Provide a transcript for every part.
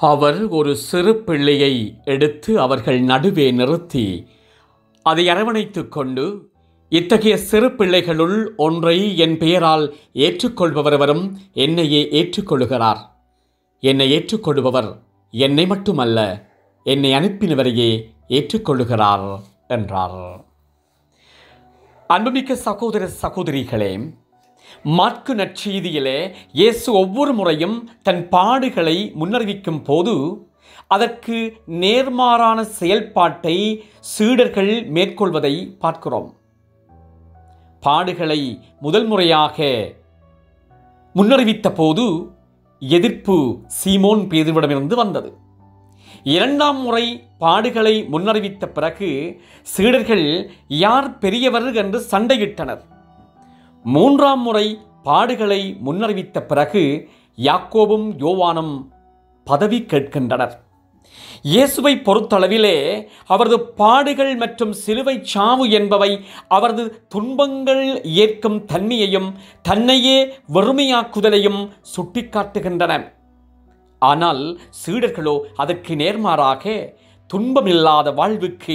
அவர் ஒரு சிறு பிள்ளையை எடுத்து அவர்கள் நடுவே நிறுத்தி அதை அரவணைத்துக் கொண்டு இத்தகைய சிறு பிள்ளைகளுள் ஒன்றை என் பெயரால் ஏற்றுக்கொள்பவர் வரும் என்னையே ஏற்றுக்கொள்கிறார் என்னை ஏற்றுக்கொள்பவர் என்னை மட்டுமல்ல என்னை அனுப்பினவரையே ஏற்றுக்கொள்ளுகிறார் என்றார் அன்புமிக்க சகோதர சகோதரிகளே மாற்கு நற்செய்தியிலே இயேசு ஒவ்வொரு முறையும் தன் பாடுகளை முன்னறிவிக்கும் போது அதற்கு நேர்மாறான செயல்பாட்டை சீடர்கள் மேற்கொள்வதை பார்க்கிறோம் பாடுகளை முதல் முறையாக முன்னறிவித்த போது எதிர்ப்பு சீமோன் பேதுவிடமிருந்து வந்தது இரண்டாம் முறை பாடுகளை முன்னறிவித்த பிறகு சீடர்கள் யார் பெரியவர் என்று சண்டையிட்டனர் மூன்றாம் முறை பாடுகளை முன்னறிவித்த பிறகு யாக்கோபும் யோவானும் பதவி கேட்கின்றனர் இயேசுவை பொறுத்தளவிலே அவரது பாடுகள் மற்றும் சிலுவை சாவு என்பவை அவரது துன்பங்கள் ஏற்கும் தன்மையையும் தன்னையே வெறுமையாக்குதலையும் சுட்டிக்காட்டுகின்றன ஆனால் சீடர்களோ அதற்கு நேர்மாறாக துன்பமில்லாத வாழ்வுக்கு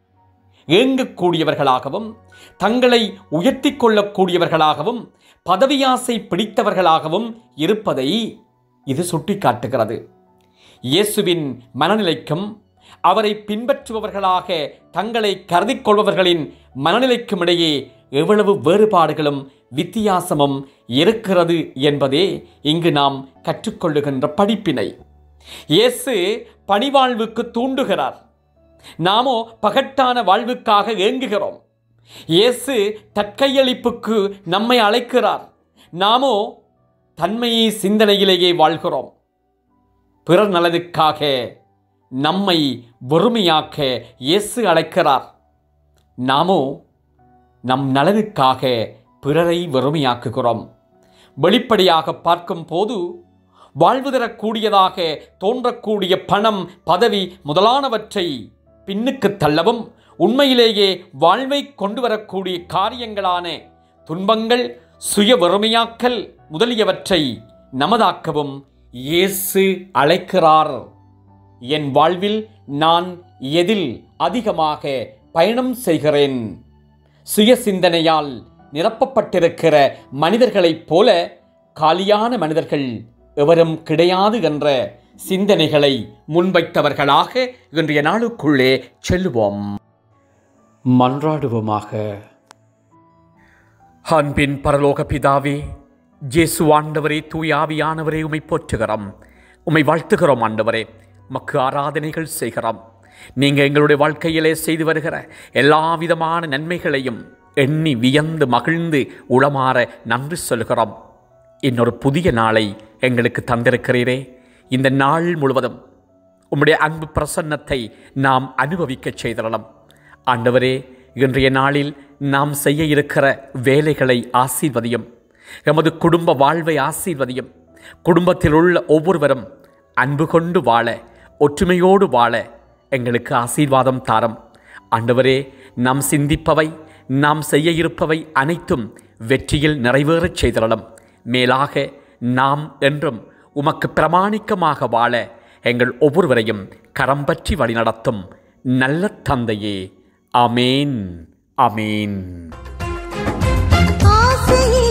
ஏங்கக்கூடியவர்களாகவும் தங்களை உயர்த்தி கொள்ளக்கூடியவர்களாகவும் பதவியாசை பிடித்தவர்களாகவும் இருப்பதை இது சுட்டிக்காட்டுகிறது இயேசுவின் மனநிலைக்கும் அவரை பின்பற்றுபவர்களாக தங்களை கருதிக் கொள்பவர்களின் மனநிலைக்கும் இடையே எவ்வளவு வேறுபாடுகளும் வித்தியாசமும் இருக்கிறது என்பதே இங்கு நாம் கற்றுக்கொள்ளுகின்ற படிப்பினை இயேசு பணிவாழ்வுக்கு தூண்டுகிறார் நாமோ பகட்டான வாழ்வுக்காக ஏங்குகிறோம் இயேசு தற்கையளிப்புக்கு நம்மை அழைக்கிறார் நாமோ தன்மையை சிந்தனையிலேயே வாழ்கிறோம் பிறர் நலனுக்காக நம்மை வெறுமையாக்க இயேசு அழைக்கிறார் நாமோ நம் நலனுக்காக பிறரை வெறுமையாக்குகிறோம் வெளிப்படையாக பார்க்கும் போது வாழ்வு தரக்கூடியதாக தோன்றக்கூடிய பணம் பதவி முதலானவற்றை பின்னுக்கு தள்ளவும் உண்மையிலேயே வாழ்வை கொண்டு வரக்கூடிய காரியங்களான துன்பங்கள் சுய வெறுமையாக்கல் முதலியவற்றை நமதாக்கவும் இயேசு அழைக்கிறார் என் வாழ்வில் நான் எதில் அதிகமாக பயணம் செய்கிறேன் சுய சிந்தனையால் நிரப்பப்பட்டிருக்கிற மனிதர்களைப் போல காலியான மனிதர்கள் எவரும் கிடையாது என்ற சிந்தனைகளை முன்வைத்தவர்களாக இன்றைய நாளுக்குள்ளே செல்லுவோம் மன்றாடுவோமாக அன்பின் பரலோக பிதாவே ஜேசு ஆண்டவரே தூயாவியானவரே உமை போற்றுகிறோம் உமை வாழ்த்துகிறோம் ஆண்டவரே மக்கு ஆராதனைகள் செய்கிறோம் நீங்கள் எங்களுடைய வாழ்க்கையிலே செய்து வருகிற எல்லா விதமான நன்மைகளையும் எண்ணி வியந்து மகிழ்ந்து உளமாற நன்றி சொல்கிறோம் இன்னொரு புதிய நாளை எங்களுக்கு தந்திருக்கிறீரே இந்த நாள் முழுவதும் உம்முடைய அன்பு பிரசன்னத்தை நாம் அனுபவிக்கச் செய்திடலாம் ஆண்டவரே இன்றைய நாளில் நாம் செய்ய இருக்கிற வேலைகளை ஆசீர்வதியும் எமது குடும்ப வாழ்வை ஆசீர்வதியும் குடும்பத்தில் உள்ள ஒவ்வொருவரும் அன்பு கொண்டு வாழ ஒற்றுமையோடு வாழ எங்களுக்கு ஆசீர்வாதம் தாரம் ஆண்டவரே நாம் சிந்திப்பவை நாம் செய்ய இருப்பவை அனைத்தும் வெற்றியில் நிறைவேறச் செய்திடலாம் மேலாக நாம் என்றும் உமக்கு பிரமாணிக்கமாக வாழ எங்கள் ஒவ்வொருவரையும் கரம் பற்றி வழிநடத்தும் நல்ல தந்தையே அமேன் அமேன் ஆசையே